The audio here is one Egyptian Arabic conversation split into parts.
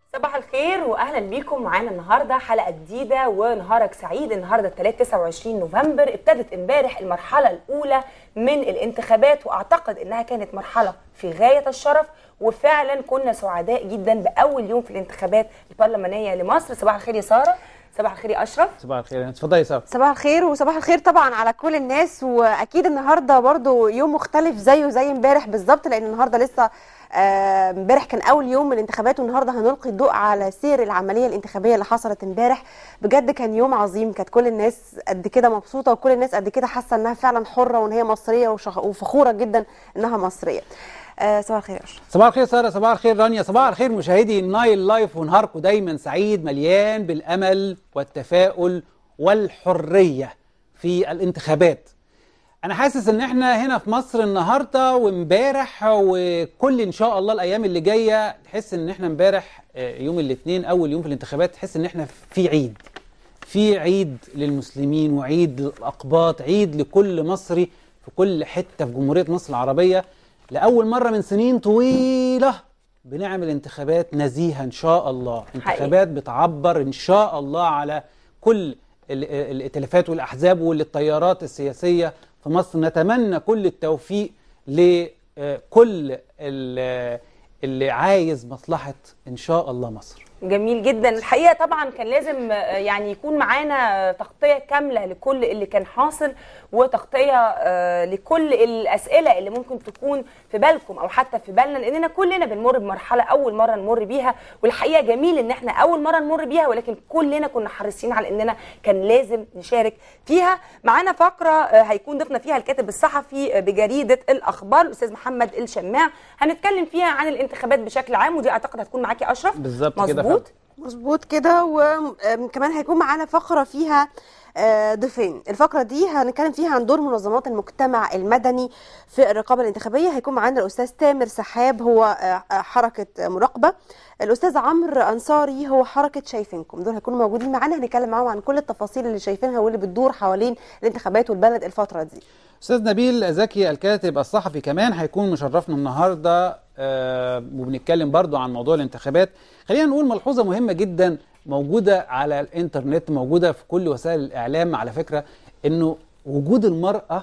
صباح الخير واهلا بيكم معانا النهارده حلقه جديده ونهارك سعيد النهارده الثلاث 29 نوفمبر ابتدت امبارح المرحله الاولى من الانتخابات واعتقد انها كانت مرحله في غايه الشرف وفعلا كنا سعداء جدا باول يوم في الانتخابات البرلمانيه لمصر صباح الخير يا ساره صباح الخير يا اشرف صباح الخير اتفضلي يا ساره صباح الخير وصباح الخير طبعا على كل الناس واكيد النهارده برضو يوم مختلف زيه زي امبارح بالظبط لان النهارده لسه آه، امبارح كان اول يوم من الانتخابات والنهارده هنلقي الضوء على سير العمليه الانتخابيه اللي حصلت امبارح بجد كان يوم عظيم كانت كل الناس قد كده مبسوطه وكل الناس قد كده حاسه انها فعلا حره وان هي مصريه وشخ- وفخوره جدا انها مصريه آه، صباح الخير يا أشرف. صباح الخير ساره صباح الخير رانيا صباح الخير مشاهدي النايل لايف ونهاركم دايما سعيد مليان بالامل والتفاؤل والحريه في الانتخابات انا حاسس ان احنا هنا في مصر النهارده وامبارح وكل ان شاء الله الايام اللي جايه تحس ان احنا امبارح آه، يوم الاثنين اول يوم في الانتخابات تحس ان احنا في عيد في عيد للمسلمين وعيد للأقباط عيد لكل مصري في كل حتة في جمهورية مصر العربية لأول مرة من سنين طويلة بنعمل انتخابات نزيهة إن شاء الله انتخابات بتعبر إن شاء الله على كل ال- ال- الائتلافات والأحزاب والتيارات السياسية في مصر نتمنى كل التوفيق لكل ال- اللي عايز مصلحة إن شاء الله مصر جميل جدا الحقيقه طبعا كان لازم آه، يعني يكون معانا تغطيه كامله لكل اللي كان حاصل وتغطيه آه، لكل الاسئله اللي ممكن تكون في بالكم او حتى في بالنا لاننا كلنا بنمر بمرحله اول مره نمر بيها والحقيقه جميل ان احنا اول مره نمر بيها ولكن كلنا كنا حريصين على اننا كان لازم نشارك فيها معانا فقره آه، هيكون ضيفنا فيها الكاتب الصحفي آه، بجريده الاخبار الاستاذ محمد الشماع هنتكلم فيها عن الانتخابات بشكل عام ودي اعتقد هتكون معاك يا اشرف بالظبط كده مظبوط مظبوط كده وكمان هيكون معانا فقره فيها آه، ضيفين الفقره دي هنتكلم فيها عن دور منظمات المجتمع المدني في الرقابه الانتخابيه هيكون معانا الاستاذ تامر سحاب هو آه، آه، حركه مراقبه الاستاذ عمرو انصاري هو حركه شايفينكم دول هيكونوا موجودين معانا هنتكلم معاهم عن كل التفاصيل اللي شايفينها واللي بتدور حوالين الانتخابات والبلد الفتره دي استاذ نبيل زكي الكاتب الصحفي كمان هيكون مشرفنا النهارده آه وبنتكلم برضو عن موضوع الانتخابات خلينا نقول ملحوظه مهمه جدا موجوده على الانترنت موجوده في كل وسائل الاعلام على فكره انه وجود المراه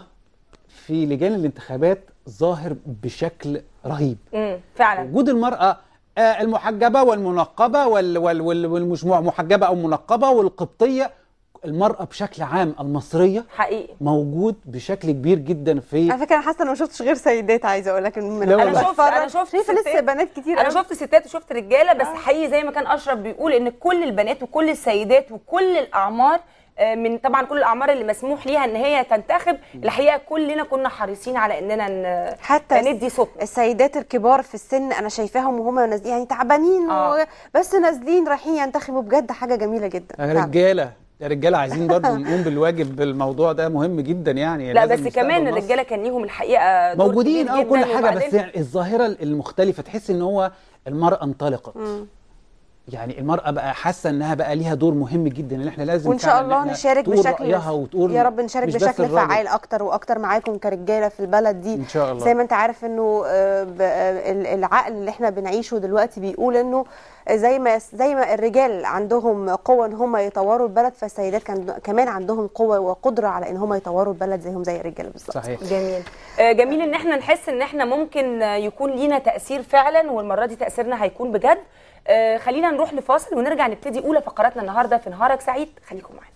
في لجان الانتخابات ظاهر بشكل رهيب امم فعلا وجود المرأة آه، المحجبة والمنقبة وال وال وال والمش محجبة أو منقبة والقبطية المرأة بشكل عام المصرية حقيقي موجود بشكل كبير جدا في على فكره انا حاسه انا ما شفتش غير سيدات عايزه اقول لك من لا انا والله. شفت انا شفت شايفه لسه ستات. بنات كتير انا قوي. شفت ستات وشفت رجاله بس حقيقي زي ما كان اشرف بيقول ان كل البنات وكل السيدات وكل الاعمار آه، من طبعا كل الاعمار اللي مسموح ليها ان هي تنتخب الحقيقه كلنا كنا حريصين على اننا ن- حتى ندي صوت السيدات الكبار في السن انا شايفاهم وهم نازلين يعني تعبانين آه. و... بس نازلين رايحين ينتخبوا بجد حاجه جميله جدا يا فعلا. رجالة يا رجالة عايزين برضو نقوم بالواجب بالموضوع ده مهم جدا يعني لا لازم بس نستقبل كمان مصر. الرجاله كان ليهم الحقيقه دور موجودين كبير اه كل جداً حاجة بس وبعدين- يعني الظاهرة المختلفة تحس ان هو المرأة انطلقت مم. يعني المرأة بقى حاسة انها بقى ليها دور مهم جدا ان احنا لازم وان شاء فعلاً إن الله إحنا نشارك تقول بشكل رأيها وتقول يا رب نشارك مش بس بشكل الراجل. فعال اكتر واكتر معاكم كرجاله في البلد دي ان شاء الله زي ما انت عارف انه آه، ب- آه، ال- العقل اللي احنا بنعيشه دلوقتي بيقول انه زي ما زي ما الرجال عندهم قوه ان هم يطوروا البلد فالسيدات كان كمان عندهم قوه وقدره على ان هم يطوروا البلد زيهم زي الرجاله بالظبط صحيح جميل آه، جميل ان احنا نحس ان احنا ممكن آه، يكون لينا تاثير فعلا والمره دي تاثيرنا هيكون بجد آه، خلينا نروح لفاصل ونرجع نبتدي اولى فقراتنا النهارده في نهارك سعيد خليكم معانا